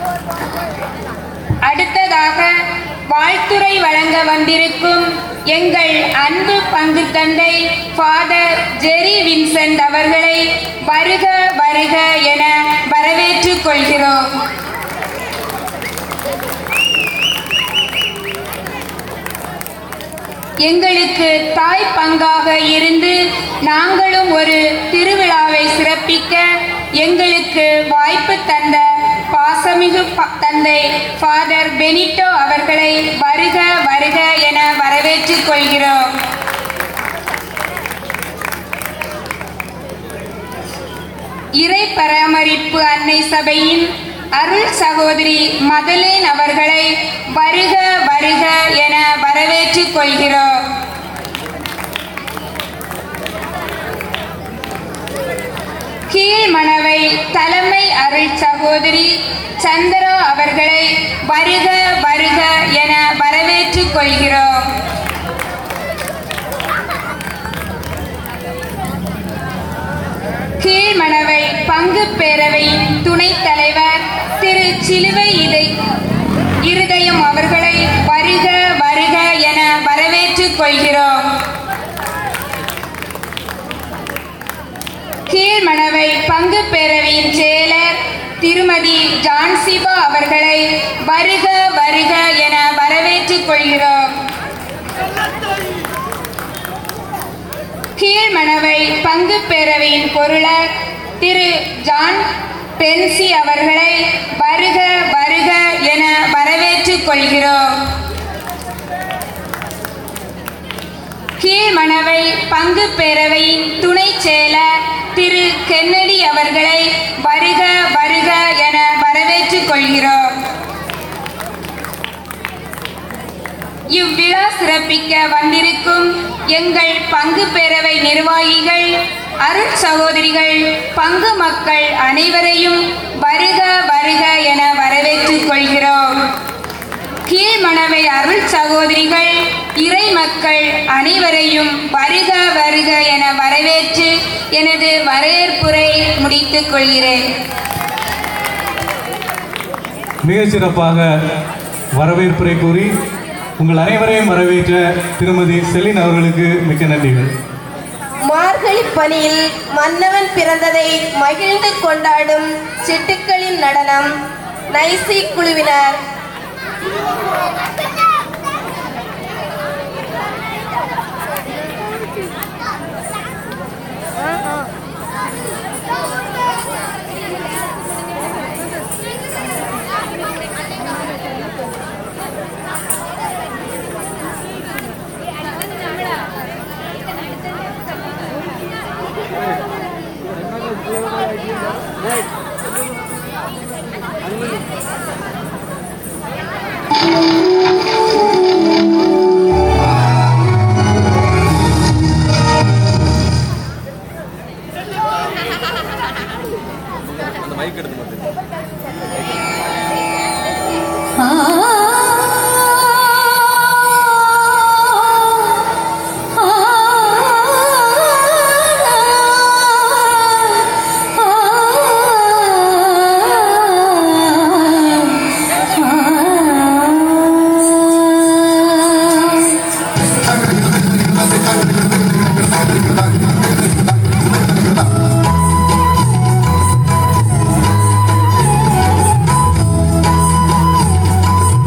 அடுத்ததாக வாழ்த்துரை வழங்க வந்திருக்கும் எங்கள் அன்பு பங்கு தந்தை ஃபாதர் ஜெரி வின்சென்ட் அவர்களை வருக வருக என வரவேற்றுக் கொள்கிறோம் எங்களுக்கு தாய் பங்காக இருந்து நாங்களும் ஒரு திருவிழாவை சிறப்பிக்க எங்களுக்கு வாய்ப்பு தந்த பாசமிகு ப- தந்தை ஃபாதர் பெனிட்டோ அவர்களை வருக வருக என வரவேற்றுக் கொள்கிறோம் இறை பராமரிப்பு அன்னை சபையின் அருள் சகோதரி மதலேன் அவர்களை வருக வருக என வரவேற்றுக் கொள்கிறோம் கீழ்மணவை தலைமை அருள் சகோதரி சந்திரா அவர்களை வருக வருக என வரவேற்றுக் கொள்கிறோம் கீழ்மணவை பங்கு பேரவையின் துணைத் தலைவர் திரு சிலுவை இதை இருதயம் அவர்களை வருக வருக என வரவேற்றுக் கொள்கிறோம் கீழ்மணவை பங்கு பேரவையின் செயலர் திருமதி ஜான்சிபா அவர்களை வருக வருக என வரவேற்றுக் கொள்கிறோம் கீழ்மணவை பங்கு பேரவையின் பொருளர் திரு ஜான் பென்சி அவர்களை வருக வருக என வரவேற்றுக் கொள்கிறோம் கீழ்மணவை பங்கு பேரவையின் துணை செயலர் திரு கென்னடி அவர்களை வருக வருக என வரவேற்றுக் கொள்கிறோம் இவ்விழா சிறப்பிக்க வந்திருக்கும் எங்கள் பங்கு பேரவை நிர்வாகிகள் அருட் சகோதரிகள் பங்கு மக்கள் அனைவரையும் வருக வருக என வரவேற்றுக் கொள்கிறோம் கீழ்மணவை அருள் சகோதரிகள் இறை மக்கள் அனைவரையும் வருக வருக என வரவேற்று எனது வரவேற்புரை முடித்துக் கொள்கிறேன் மிகச் சிறப்பாக வரவேற்புரை கூறி உங்கள் அனைவரையும் வரவேற்ற திருமதி செலின் அவர்களுக்கு மிக்க நன்றிகள் மார்கழி பனியில் மன்னவன் பிறந்ததை மகிழ்ந்து கொண்டாடும் சிட்டுக்களின் நடனம் நைசி குழுவினர் ஆ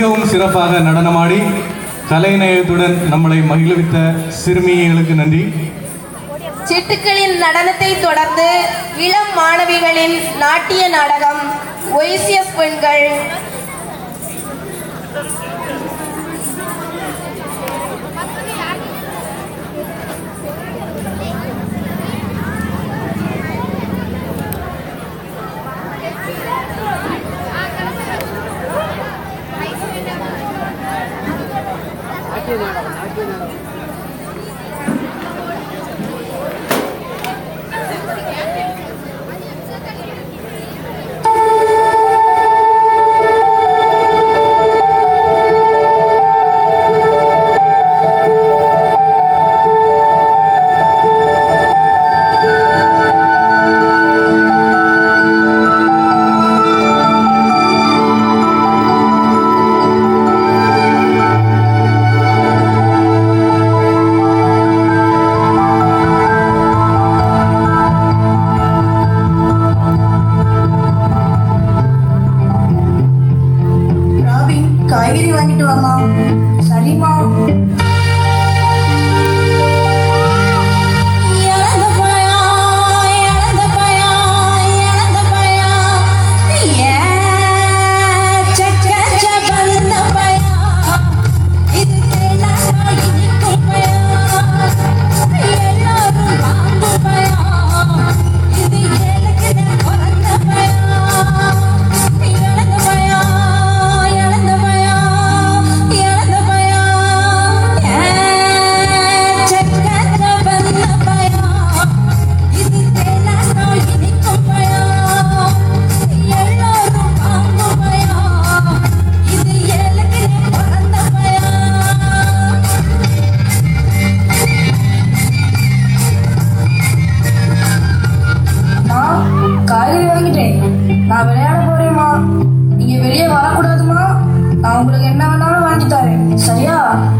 மிகவும் சிறப்பாக நடனமாடி கலைநயத்துடன் நம்மளை மகிழ்வித்த சிறுமிகளுக்கு நன்றி சிட்டுக்களின் நடனத்தை தொடர்ந்து இளம் மாணவிகளின் நாட்டிய நாடகம் ஒய்சியஸ் பெண்கள் ராபின் காய்கறி வாங்கிட்டு வாமா சரிம்மா இழந்த பயா இழந்த பயா இழந்த பயா ஏ சக்கச்ச பந்த பயா இது கேளாசா இனிக்கும் பயா எல்லாரும் வாங்கு பயா இது ஏழுக்கு பிறந்த பயா இழந்த பயா இழந்த பயா இழந்த பயா ஏ சக்கச்ச பந்த பயா இது கேளாசா இனிக்கும் பயா எல்லாரும் வாங்கு பயா இது ஏழுக்கு பிறந்த பயா அம்மா காய்கறி வாங்கிட்டேன் நான் விளையாட போறேம்மா நீங்க வெளியே வரக்கூடாதுமா நான் உங்களுக்கு என்ன வேணாலும் வாங்கி தரேன் சரியா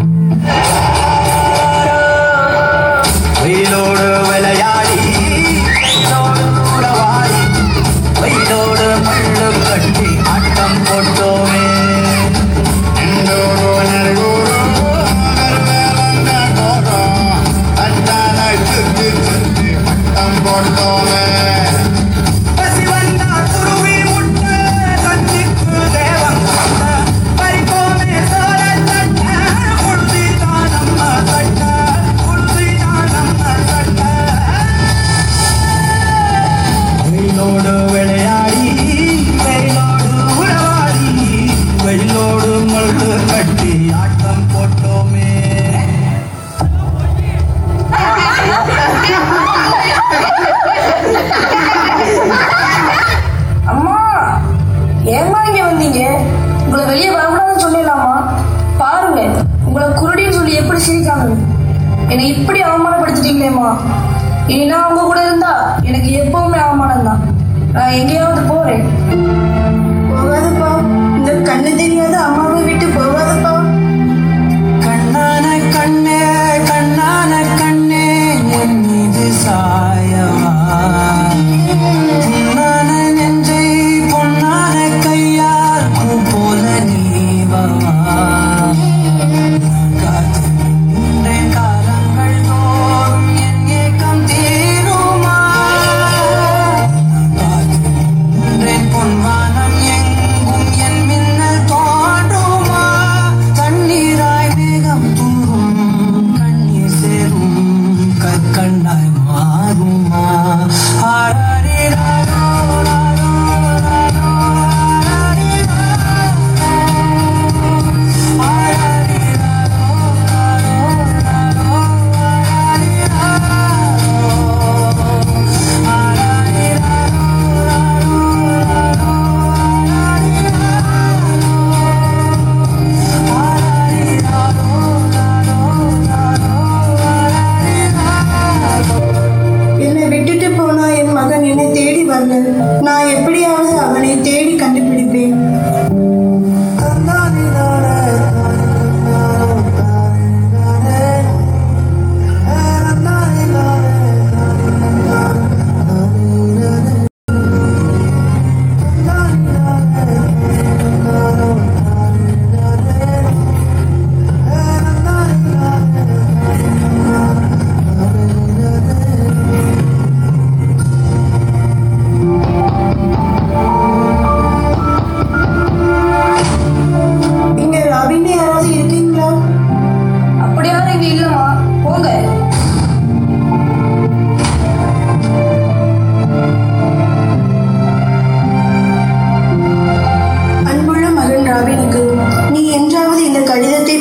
வெயிலோடு விளையாடி வெயிலோடு உறவாடி வெயிலோடு மண்ணு கட்டி ஆட்டம் போட்டோமே எங்கோடு நெருங்கோடு ஆட்டம் போட்டோமே பசி வந்தா குருவி முட்டை கஞ்சிக்கு தேவம் கொண்ட பறிப்போமே சோழ தட்ட உறுதிதான் நம்ம தட்ட உறுதிதான் நம்ம தட்ட வெயிலோடு விளையாடி வெயிலோடு உறவாடி வெயிலோடு முழுது கட்டி ஆட்டம் போட்டோமே அம்மா ஏம்மா இங்க வந்தீங்க உங்களை வெளியே வரக்கூடாதுன்னு சொல்லிடலாமா பாருங்க உங்களை குருடின்னு சொல்லி எப்படி சிரிக்காங்க என்னை இப்படி அவமானப்படுத்திட்டீங்களேம்மா இனி நான் உங்க கூட இருந்தா எனக்கு எப்பவுமே அவமானம் தான் நான் எங்கேயாவது போறேன் போகாதப்பா இந்த கண்ணு தெரியாத அம்மாவை விட்டு போகாதப்பா கண்ணான கண்ணே கண்ணான கண்ணே என் மீது சாயவா பொன்னான நெஞ்சை பொன்னான கையால் பூ போல நீவவா நான் காத்திருக்கின்றேன் காலங்கள் தோறும் என் ஏக்கம் தீருமா நான் காத்திருக்கின்றேன் பொன்வானம் எங்கும் என் மின்னல் தோன்றுமா தண்ணீராய் மேகம் தூரும் கண்ணீர் சேரும் கற்கண்டாய் மாறுமா ஆராரிராரோ, ராரோ, ராரோ, ஆராரிராரோ. ஆராரிராரோ, ராரோ, ராரோ, ஆராரிராரோ. ஆராரிராரோ, என்னை விட்டுட்டு போனா என் மகன் என்னை தேடி வரல நான் எப்படியாவது அவனை தேடி கண்டுபிடிப்பேன் ஆ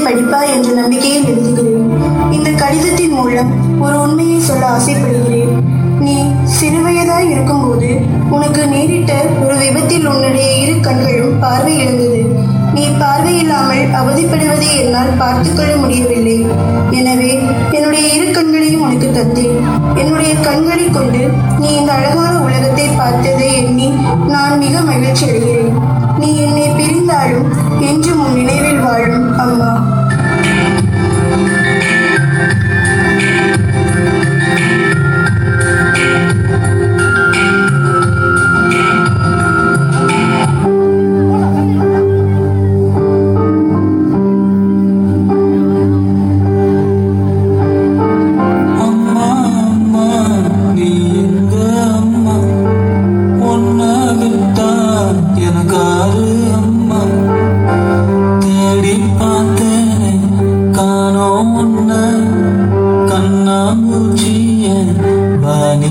படிப்பாய் என்ற நம்பிக்கையில் எழுதுகிறேன் இந்த கடிதத்தின் மூலம் ஒரு உண்மையை சொல்ல ஆசைப்படுகிறேன் நீ சிறுவயதாய் இருக்கும்போது உனக்கு நேரிட்ட ஒரு விபத்தில் உன்னுடைய இரு கண்களும் பார்வை இழந்தது நீ பார்வையில்லாமல் அவதிப்படுவதை என்னால் பார்த்துக்கொள்ள முடியவில்லை எனவே என்னுடைய இரு கண்களையும் உனக்கு தந்தேன் என்னுடைய கண்களை கொண்டு நீ இந்த அழகான உலகத்தை பார்த்ததை எண்ணி நான் மிக மகிழ்ச்சி அடைகிறேன் நீ என்னை பிரிந்தாலும் என்றும் உன் நினைவில் வாழும் அம்மா அம்மா அம்மா நீ எங்க அம்மா உன்னை விட்டா எனக்கு ஆறு அம்மா தேடி பார்த்தேன் காணோம் உன்னை கண்ணாமூச்சிய வாணி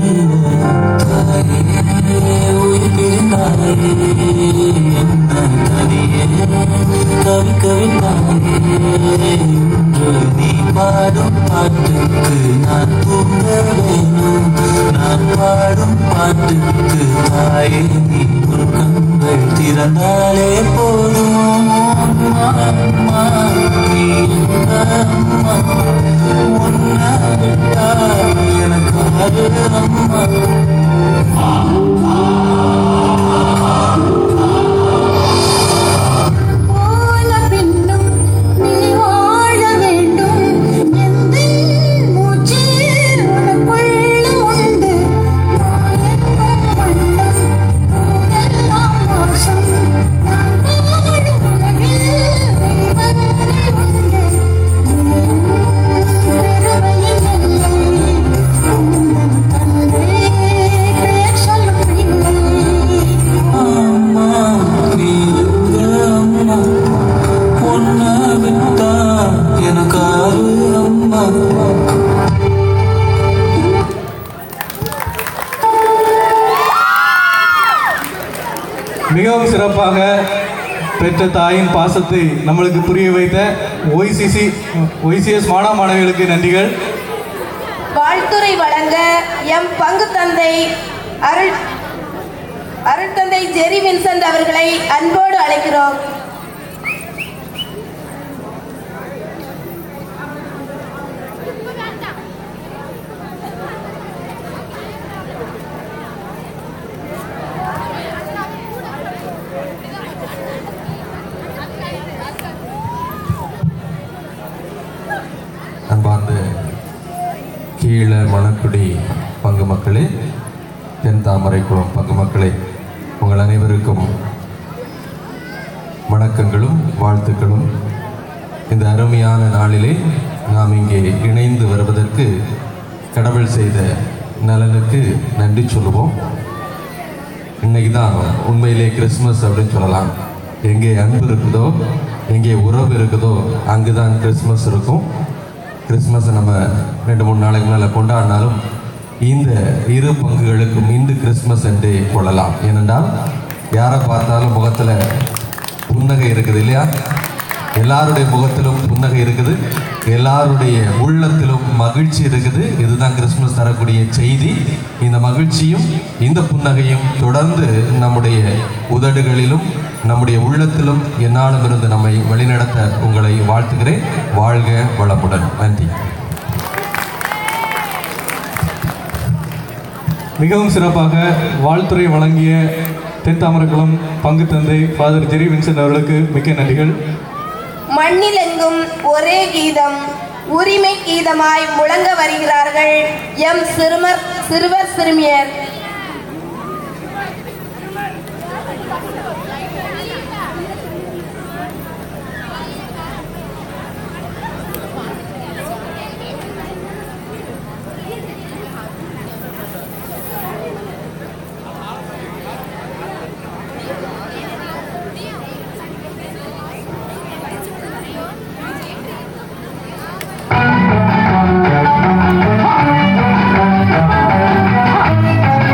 தாயே உயிர் பிரிந்தாயே என்ன தனியே கவி கவிதாயே இன்று நீ பாடும் பாட்டுக்கு நான் தூங்க வேணும் நான் பாடும் பாட்டுக்கு தாயே நீ ஒரு கண்கள் திறந்தாலே போதும் அம்மா, அம்மா நீ எங்க அம்மா உன்னை விட்டா எனக்கு ஆறு அம்மா போல பின்னும் நீ வாழ வேண்டும் எந்தன் மூச்சு உனக்குள்ள உண்டு நான் எங்கும் வண்ணம் உனக்கெல்லாம் வாசம் நான் வாழும் உலகில் தெய்வங்கள் உண்டு வெறுமையின் எல்லை உந்தன் தந்தை பெயர் சொல்லும் பிள்ளை அம்மா நீ எங்க அம்மா உன்னை விட்டா எனக்கு ஆறு அம்மா மிகவும் சிறப்பாக பெற்ற தாயின் பாசத்தை நம்மளுக்கு புரிய வைத்த ஒய்சிசி ஒய்சிஎஸ் மாணவ மாணவிகளுக்கு நன்றிகள் வாழ்த்துறை வழங்க எம் பங்கு தந்தை அருள் அருள் தந்தை ஜெரி வின்சென்ட் அவர்களை அன்போடு அழைக்கிறோம் அன்பார்ந்த கீழ மணக்குடி பங்கு மக்களே தென் தாமரைக்குளம் பங்கு மக்களே உங்கள் அனைவருக்கும் வணக்கங்களும் வாழ்த்துக்களும் இந்த அருமையான நாளிலே நாம் இங்கே இணைந்து வருவதற்கு கடவுள் செய்த நலனுக்கு நன்றி சொல்லுவோம் இன்னைக்கு தான் உண்மையிலே கிறிஸ்மஸ் அப்படின்னு சொல்லலாம் எங்கே அன்பு இருக்குதோ எங்கே உறவு இருக்குதோ அங்கு தான் கிறிஸ்மஸ் இருக்கும் கிறிஸ்மஸை நம்ம ரெண்டு மூணு நாளைக்கு மேலே கொண்டாடினாலும் இந்த இரு பங்குகளுக்கும் இந்து கிறிஸ்மஸ் என்றே கொள்ளலாம் ஏனென்றால் யாரை பார்த்தாலும் முகத்தில் புன்னகை இருக்குது இல்லையா எல்லாருடைய முகத்திலும் புன்னகை இருக்குது எல்லாருடைய உள்ளத்திலும் மகிழ்ச்சி இருக்குது இதுதான் கிறிஸ்மஸ் தரக்கூடிய செய்தி இந்த மகிழ்ச்சியும் இந்த புன்னகையும் தொடர்ந்து நம்முடைய உதடுகளிலும் நம்முடைய உள்ளத்திலும் என்னாலும் இருந்து நம்மை வழிநடத்த உங்களை வாழ்த்துகிறேன் வாழ்க வளமுடன் நன்றி மிகவும் சிறப்பாக வாழ்த்துறை வழங்கிய தென் தாமரக்குளம் பங்கு தந்தை ஃபாதர் ஜெரி வின்சென்ட் அவர்களுக்கு மிக்க நன்றிகள் மண்ணிலெங்கும் ஒரே கீதம் உரிமை கீதமாய் முழங்க வருகிறார்கள் எம் சிறுமர் சிறுவர் சிறுமியர் ஆ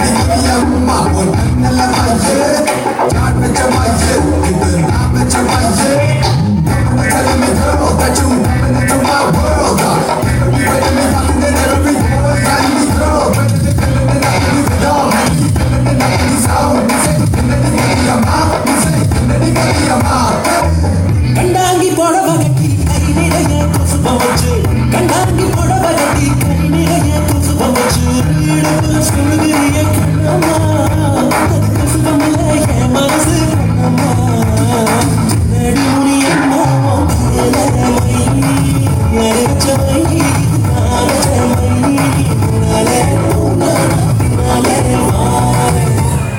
கண்டாங்கி புடவை கட்டி கை நிறைய குசுபம் வச்சு கண்டாங்கி புடவை கட்டி கை நிறைய குசுபம் வச்சு இடுப்புல சொல்லுகிறிய கண்ணம்மா அது குசுபம் இல்லை என் மனசு கண்ணம்மா நடி முனியம்மா மை அரைச்ச மை அரைச்ச மை நாளே நாளே மாறே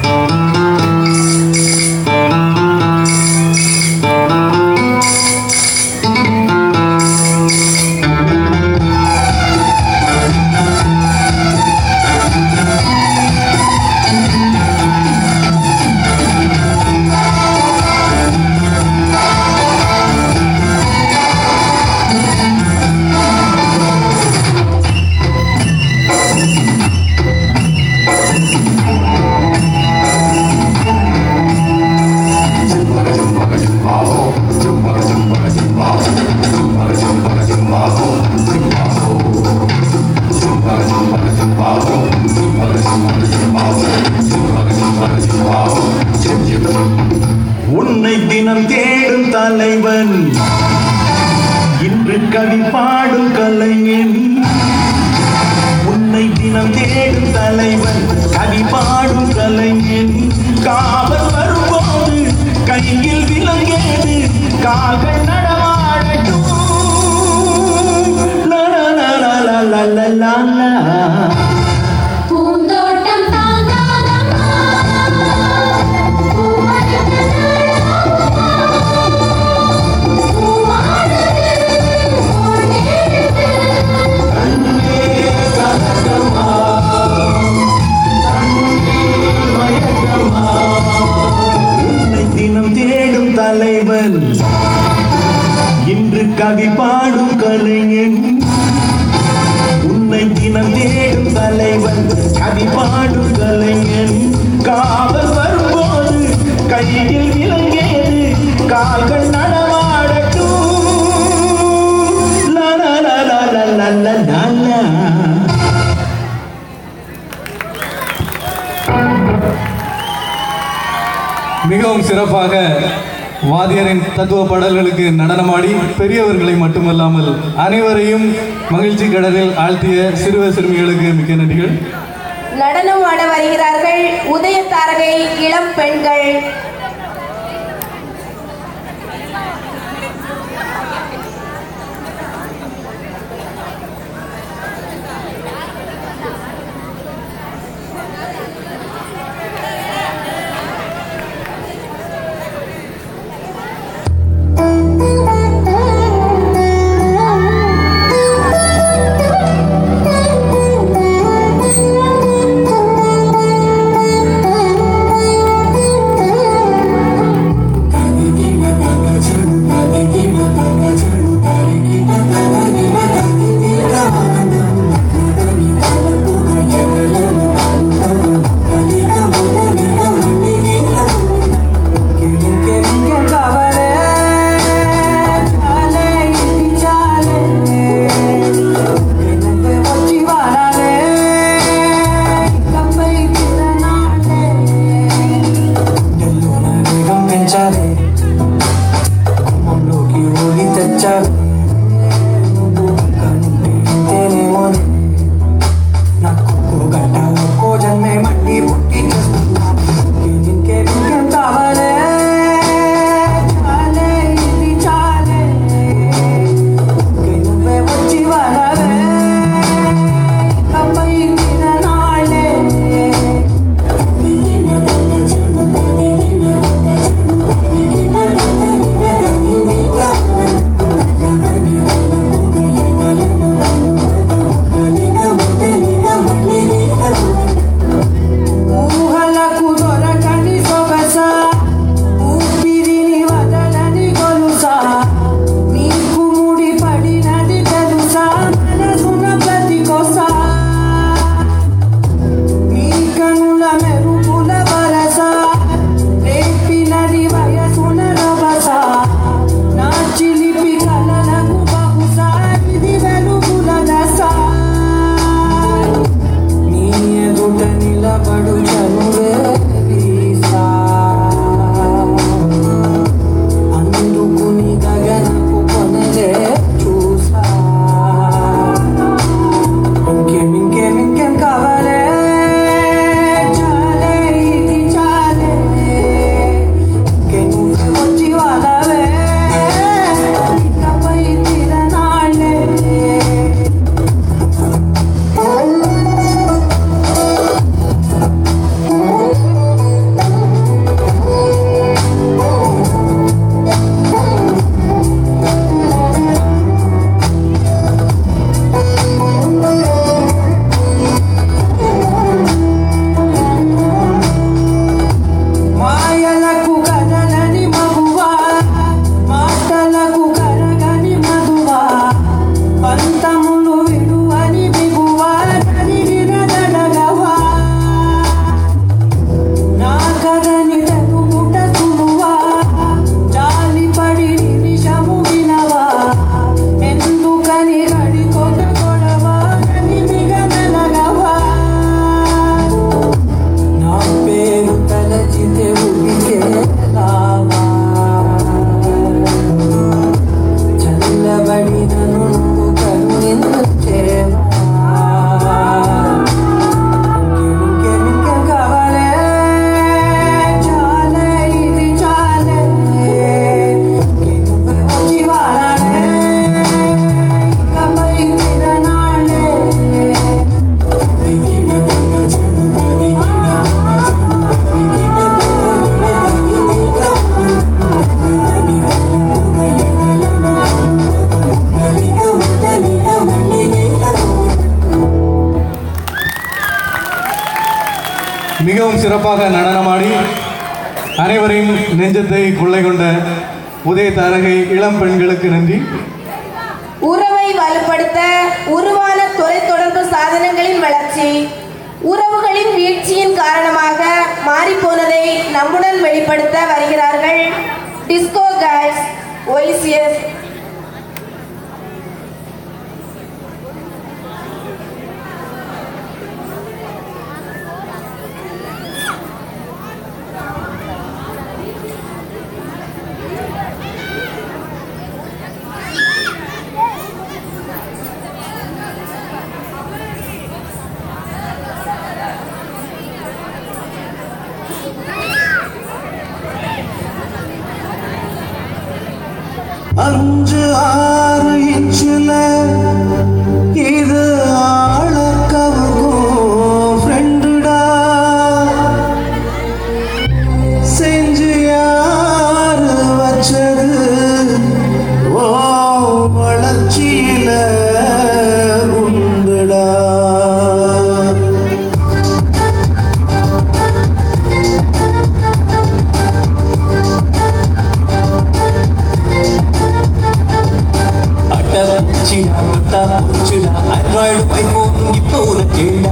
உன்னை தினம் தேடும் தலைவன் இன்று கவி பாடும் கலைஞன் உன்னை தினம் தேடும் தலைவன் கவி பாடும் கலைஞன் காவல் வரும்போது கையில் விலங்கேது கால்கள் நடமாடட்டும் லா, லா, லா, லா, லா, லா, லா, லா, லா. பூந்தோட்டம் தாங்காதம்மா உன்னை தினம் தேடும் தலைவன் இன்று கவி பாடும் கலைஞன் உன்னை தினம் தேடும் தலைவன் கவி பாடும் கலைஞன் காவல் வரும்போது கையில் விலங்கேது கால்கள் நடமாடட்டும் லா, லா, லா, லா, லா, லா, லா, லா, லா. மிகவும் சிறப்பாக வாத்தியாரின் தத்துவ பாடல்களுக்கு நடனமாடி பெரியவர்களை மட்டுமல்லாமல் அனைவரையும் மகிழ்ச்சி கடலில் ஆழ்த்திய சிறுவ சிறுமிகளுக்கு மிக்க நன்றிகள் நடனம் ஆட வருகிறார்கள் உதய தாரகை இளம் பெண்கள் Thank you. மிகவும் சிறப்பாக நடனமாடி அனைவரையும் நெஞ்சத்தை கொள்ளை கொண்ட உதய தாரகை இளம் பெண்களுக்கு நன்றி உறவை வலுப்படுத்த உருவான தொலைத்தொடர்பு சாதனங்களின் வளர்ச்சி உறவுகளின் வீழ்ச்சியின் காரணமாக மாறிப்போனதை நம்முடன் வெளிப்படுத்த வருகிறார்கள் டிஸ்கோ கேர்ள்ஸ் ஒய்சிஎஸ் அஞ்சு ஆறு இன்ச்சுல இது ஆளக்கவுக்கும் ஃப்ரெண்டுடா செஞ்சு யாரு வச்சது ஓ வளர்ச்சியில உண்டுடா அட்டச்சிடா முட்டா பூச்சிடா ஆண்ட்ராய்டு ஐபோன் இப்போ உனக்கேடா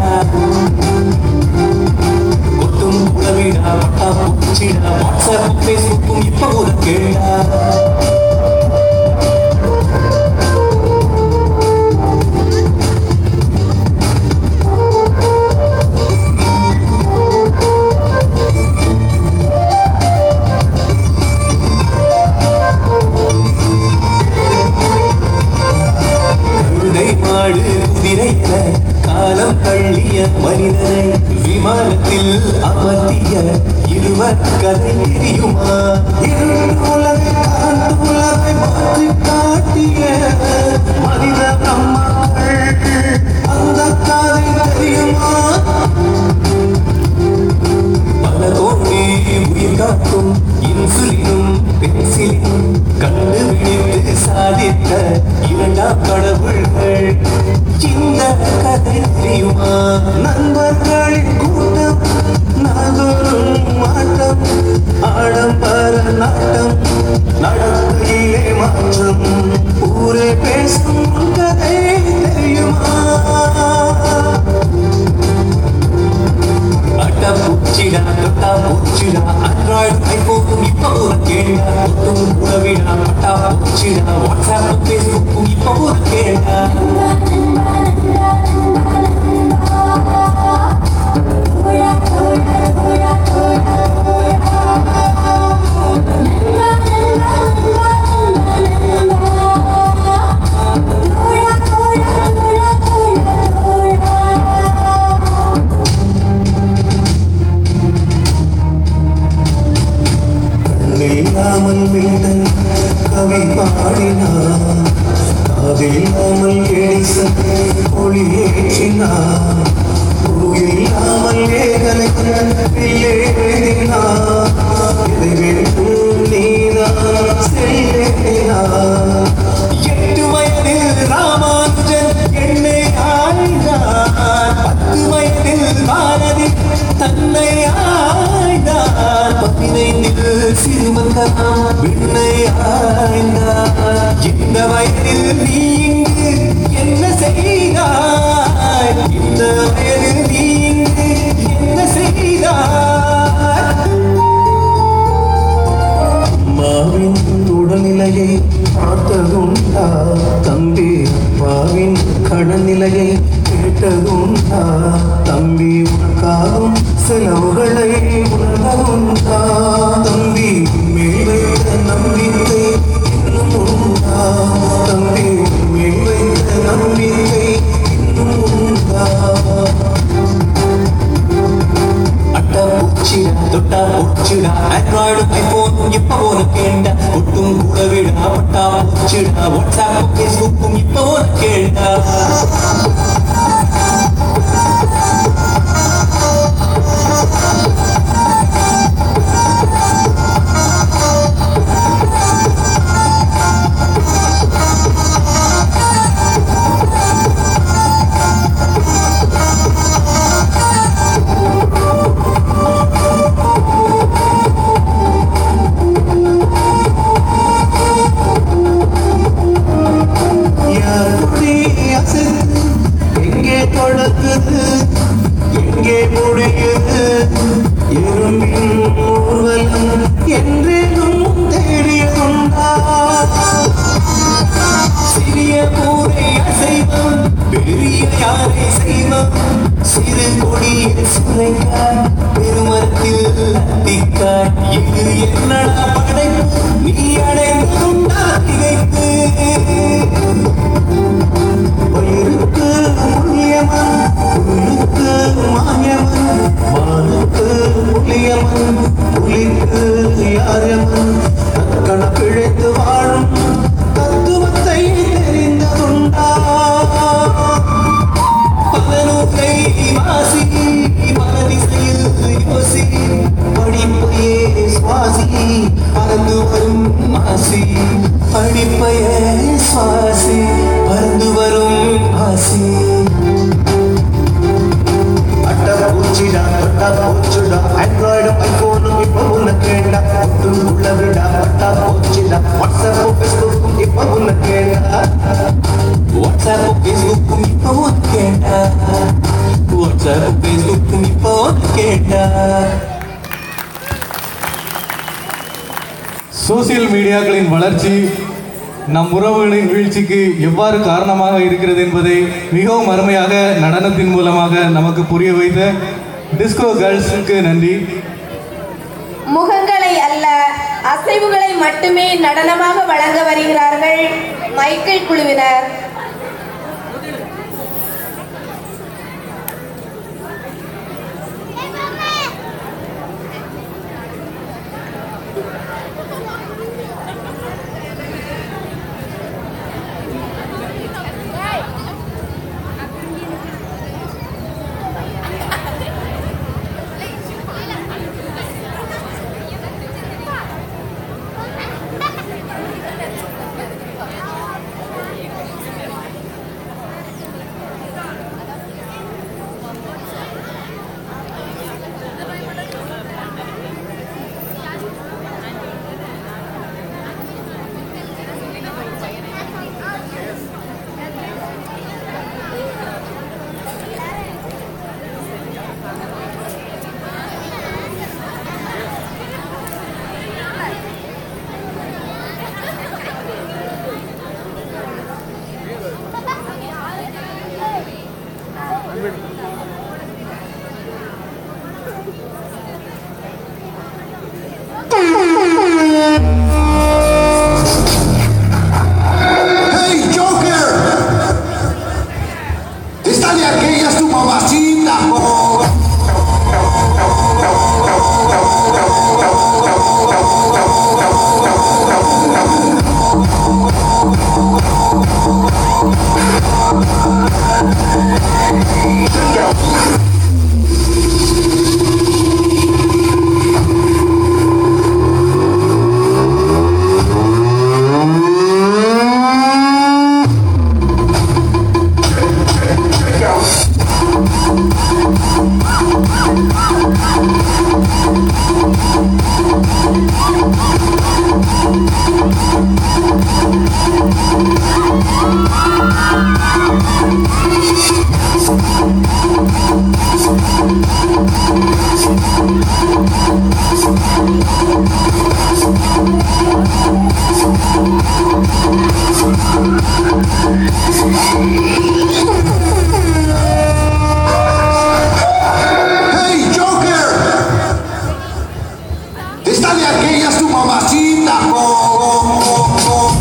கொட்டும் உறவிடா பட்டா பூச்சிடா வாட்ஸ்அப் ஃபேஸ்புக்கும் இப்போ உனக்கேடா கழுதை மாடு குதிரை என காலம் தள்ளிய மனிதனை விமானத்தில் அமர்த்திய இருவர் கதை தெரியுமா இருள் உலகை கரண்ட் உலகை மாற்றி காட்டிய மனித நம்மக்கள் அந்த கதை தெரியுமா பல கோடி உயிர் காக்கும் இன்சுலினும் பென்சிலினும் கண்டுபிடித்து சாதித்த இரண்டாம் கடவுள்கள் இந்த கதை தெரியுமா நண்பர்களின் கூட்டம் நாள்தோறும் மாற்றம் ஆடம்பர நாட்டம் நடத்தையிலே மாற்றம் ஊரே பேசும் கதை தெரியுமா அட்டா பூச்சிடா தொட்டா பூச்சிடா ஆண்ட்ராய்டு ஐபோனும் இப்போ உனக்கேடா ஒட்டும் உறவிடா பட்டா பூச்சிடா வாட்ஸ்அப் ஃபேஸ்புக்கும் இப்போ உனக்கேடா இல்லாமல் வீட்டன் கவி பாடினார் காதில்லாமல் எடிசன் ஒளி ஏற்றினார் இல்லாமல் ஏகலை பிள்ளை எழுதினார் இதை வேண்டும் நீதான் செய்தினார் எட்டு வயதில் ராமானுஜன் என்னை ஆழ்ந்தார் பத்து வயதில் பாரதி தன்னை ஆய்ந்தார் பதினைந்தில் சிறுமங்கலாம் விண்ணை ஆய்ந்தார் இந்த வயதில் நீ இங்கு என்ன செய்தாய் இந்த வயதில் நீ இங்கு என்ன செய்தாய் அம்மாவின் உடல்நிலையை பார்த்ததுண்டா தம்பி அப்பாவின் கடநிலையை கேட்டதுண்டா தம்பி உனக்காகும் செலவுகளை உணர்ந்ததுண்டா தம்பி மேல் வைத்த நம்பிக்கை இன்னும் உண்டா தம்பி மேல் வைத்த நம்பிக்கை இன்னும் உண்டா அட்டா பூச்சிடா தொட்டா பூச்சிடா ஆண்ட்ராய்டு ஐபோன் இப்போ உனக்கேண்டா ஒட்டும் கூட விடா பட்டா பூச்சிடா வாட்ஸ்அப் ஃபேஸ்புக்கும் இப்போ உனக்கேண்டா உரும்பின் ஊர்வலம் என்றேனும் தேடியதுண்டா சிறிய கூரை அசைவம் பெரிய யாரை செய்வம் சிறு கொடிய சுரைக்காய் பெருமரத்தில் அத்திக்காய் இது என்னடா படைப்பு நீ அடைந்ததுண்டா திகைப்பு வயிறுக்கு புண்ணியமன் புல்லுக்கு மாயமன் மானுக்கு புலியமன் புலிக்கு யாரமன் தக்கண பிழைத்து வாழும் தத்துவத்தை தெரிந்ததுண்டா பலநூலை வாசி மனதிசையில் யோசி படிப்பையே சுவாசி பறந்து வரும் ஆசி படிப்பையே சுவாசி பறந்து வரும் ஆசி அட்ட பூச்சிடா பட்டா பூச்சுடா ஆண்ட்ராய்டும் ஐபோனும் இப்ப உனக்கேண்டா ஒட்டும் உள்ள விடா பட்டா பூச்சிடா வாட்ஸ்அப்பும் ஃபேஸ்புக்கும் இப்ப உனக்கேண்டா வாட்ஸ்அப்பும் ஃபேஸ்புக்கும் இப்ப உனக்கேண்டா வாட்ஸ்அப்பும் ஃபேஸ்புக்கும் இப்ப உனக்கேண்டா சோசியல் மீடியாக்களின் வளர்ச்சி நம் உறவுகளின் வீழ்ச்சிக்கு எவ்வாறு காரணமாக இருக்கிறது என்பதை மிகவும் அருமையாக நடனத்தின் மூலமாக நமக்கு புரிய வைத்த டிஸ்கோ கேர்ள்ஸுக்கு நன்றி முகங்களை அல்ல அசைவுகளை மட்டுமே நடனமாக வழங்க வருகிறார்கள் மைக்கேல் குழுவினர் ¡Hey, Joker! ¡Esta de aquella es tu mamacita, po! ¡Hey, Joker! ¡Esta de aquella es tu mamacita, po!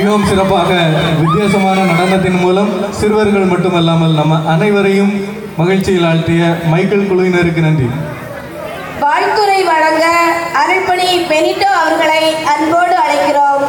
மிகவும் சிறப்பாக வித்தியாசமான நடனத்தின் மூலம் சிறுவர்கள் மட்டுமல்லாமல் நம்ம அனைவரையும் மகிழ்ச்சியில் ஆழ்த்திய மைக்கேல் குழுவினருக்கு நன்றி வாழ்த்துரை வழங்க அருள்பணி பெனிட்டோ அவர்களை அன்போடு அழைக்கிறோம்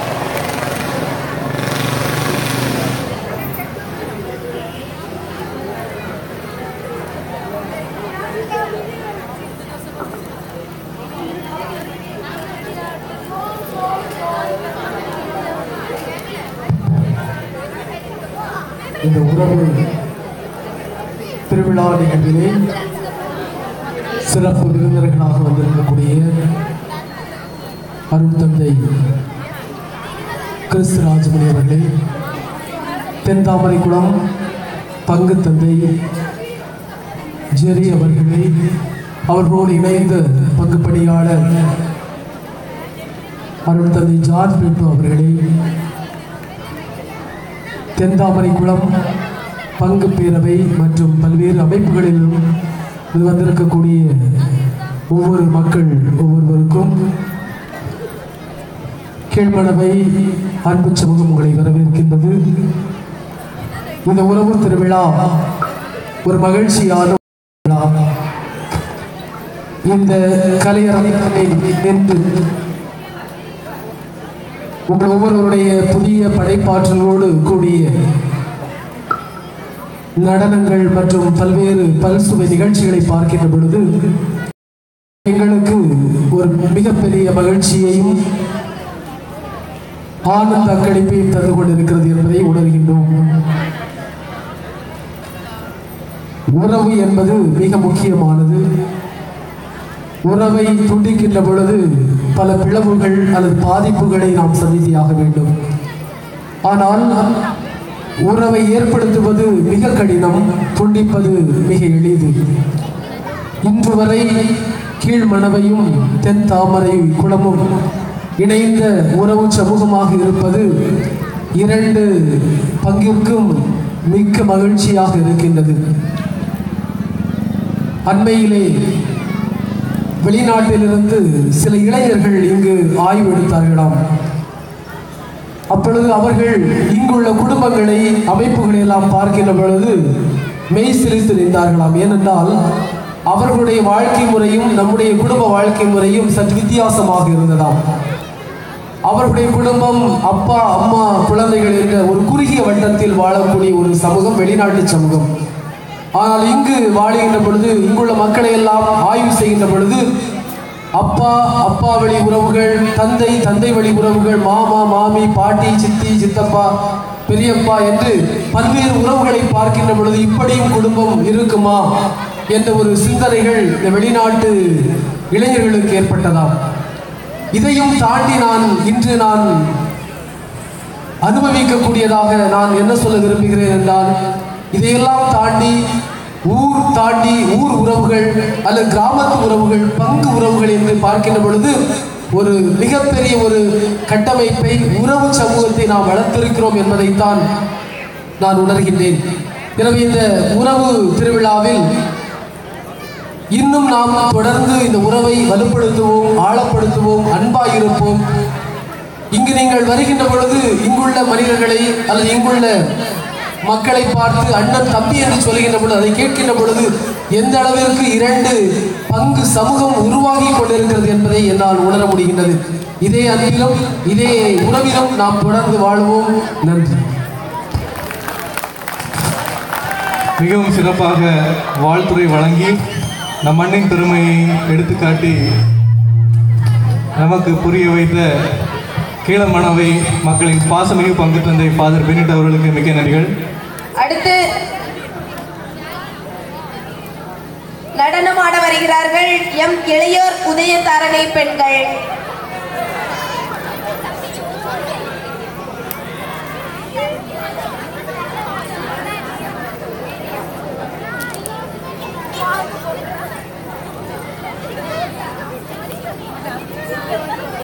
இந்த உறவு திருவிழா நிகழ்விலே சிறப்பு விருந்தினர்களாக வந்திருக்கக்கூடிய அருள் தந்தை கிறிஸ்து ராஜமணி அவர்களே தென்தாமரைக்குளம் பங்கு தந்தை ஜெரி அவர்களே அவர்களோடு இணைந்த பங்கு பணியாளர் அருள் தந்தை ஜார்ஜ் பெட்டு அவர்களே தென்தாமரை குளம் பங்கு பேரவை மற்றும் பல்வேறு அமைப்புகளிலும் இது வந்திருக்கக்கூடிய ஒவ்வொரு மக்கள் ஒவ்வொருவருக்கும் கீழ்மனவை அன்பு சமூகம் உங்களை வரவேற்கின்றது இந்த உறவு திருவிழா ஒரு மகிழ்ச்சியான விழா இந்த கலையரங்கத்தை நின்று உங்கள் ஒவ்வொருவருடைய புதிய படைப்பாற்றலோடு கூடிய நடனங்கள் மற்றும் பல்வேறு பல்சுவை நிகழ்ச்சிகளை பார்க்கின்ற பொழுது எங்களுக்கு ஒரு மிகப்பெரிய மகிழ்ச்சியையும் ஆனந்த அக்களிப்பையும் தந்து கொண்டிருக்கிறது என்பதை உணர்கின்றோம் உறவு என்பது மிக முக்கியமானது உறவை துண்டிக்கின்ற பொழுது பல பிளவுகள் அல்லது பாதிப்புகளை நாம் சந்தித்தியாக வேண்டும் ஆனால் உறவை ஏற்படுத்துவது மிக கடினம் துண்டிப்பது மிக எளிது இன்று வரை கீழ்மணவையும் தென் தாமரை குளமும் இணைந்த உறவு சமூகமாக இருப்பது இரண்டு பங்கிற்கும் மிக்க மகிழ்ச்சியாக இருக்கின்றது அண்மையிலே வெளிநாட்டிலிருந்து சில இளைஞர்கள் இங்கு ஆய்வு எடுத்தார்களாம் அப்பொழுது அவர்கள் இங்குள்ள குடும்பங்களை அமைப்புகளை எல்லாம் பார்க்கின்ற பொழுது மெய் சிரித்து நின்றார்களாம் ஏனென்றால் அவர்களுடைய வாழ்க்கை முறையும் நம்முடைய குடும்ப வாழ்க்கை முறையும் சற்று வித்தியாசமாக இருந்ததாம் அவர்களுடைய குடும்பம் அப்பா அம்மா குழந்தைகள் என்ற ஒரு குறுகிய வட்டத்தில் வாழக்கூடிய ஒரு சமூகம் வெளிநாட்டு சமூகம் ஆனால் இங்கு வாழுகின்ற பொழுது இங்குள்ள மக்களை எல்லாம் ஆய்வு செய்கின்ற பொழுது அப்பா அப்பா வழி உறவுகள் தந்தை தந்தை வழி உறவுகள் மாமா மாமி பாட்டி சித்தி சித்தப்பா பெரியப்பா என்று பல்வேறு உறவுகளை பார்க்கின்ற பொழுது இப்படியும் குடும்பம் இருக்குமா என்ற ஒரு சிந்தனைகள் இந்த வெளிநாட்டு இளைஞர்களுக்கு ஏற்பட்டதாம் இதையும் தாண்டி நான் இன்று நான் அனுபவிக்கக்கூடியதாக நான் என்ன சொல்ல விரும்புகிறேன் என்றால் இதையெல்லாம் தாண்டி ஊர் தாண்டி ஊர் உறவுகள் அல்லது கிராமத்து உறவுகள் பங்கு உறவுகள் என்று பார்க்கின்ற பொழுது ஒரு மிகப்பெரிய ஒரு கட்டமைப்பை உறவு சமூகத்தை நாம் வளர்த்திருக்கிறோம் என்பதைத்தான் நான் உணர்கின்றேன் எனவே இந்த உறவு திருவிழாவில் இன்னும் நாம் தொடர்ந்து இந்த உறவை வலுப்படுத்துவோம் ஆழப்படுத்துவோம் அன்பாயிருப்போம் இங்கு நீங்கள் வருகின்ற பொழுது இங்குள்ள மனிதர்களை அல்லது இங்குள்ள மக்களை பார்த்து அண்ணன் தம்பி என்று சொல்கின்ற பொழுது அதை கேட்கின்ற பொழுது எந்த அளவிற்கு இரண்டு பங்கு சமூகம் உருவாகி கொண்டிருக்கிறது என்பதை என்னால் உணர முடிகின்றது இதே அன்பிலும் இதே உறவிலும் நாம் தொடர்ந்து வாழ்வோம் நன்றி மிகவும் சிறப்பாக வாழ்த்துறை வழங்கி நம் மண்ணின் பெருமையை எடுத்துக்காட்டி நமக்கு புரிய வைத்த கீழமணவை மக்களின் பாசமிகு பங்கு தந்தை ஃபாதர் பெனிட் அவர்களுக்கு மிக்க நன்றிகள் அடுத்து நடனமாட வருகிறார்கள் எம் இளையோர் உதய தாரகை பெண்கள்